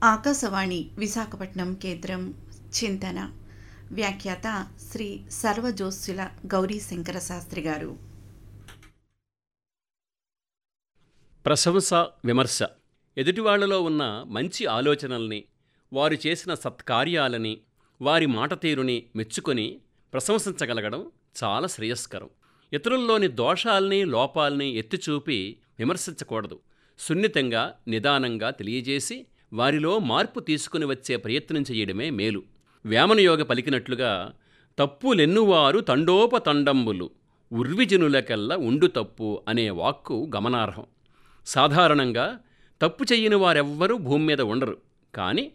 ఆకాశవాణి విశాఖపట్నం కేంద్రం చింతన వ్యాఖ్యాత శ్రీ సర్వజోస్యుల గౌరీ శంకర శాస్త్రి గారు ప్రశంస విమర్శ ఎదుటివాళ్లలో ఉన్న మంచి ఆలోచనల్ని వారు చేసిన సత్కార్యాలని వారి మాట తీరుని మెచ్చుకొని ప్రశంసించగలగడం చాలా శ్రేయస్కరం ఇతరుల్లోని దోషాల్ని లోపాల్ని ఎత్తిచూపి విమర్శించకూడదు సున్నితంగా నిదానంగా తెలియజేసి వారిలో మార్పు తీసుకుని వచ్చే ప్రయత్నం చేయడమే మేలు వేమనయోగ పలికినట్లుగా తప్పులెన్నువారు తండోపతండంబులు ఉర్విజనులకెల్లా ఉండు తప్పు అనే వాక్కు గమనార్హం సాధారణంగా తప్పు చెయ్యని వారెవ్వరూ భూమి మీద ఉండరు కానీ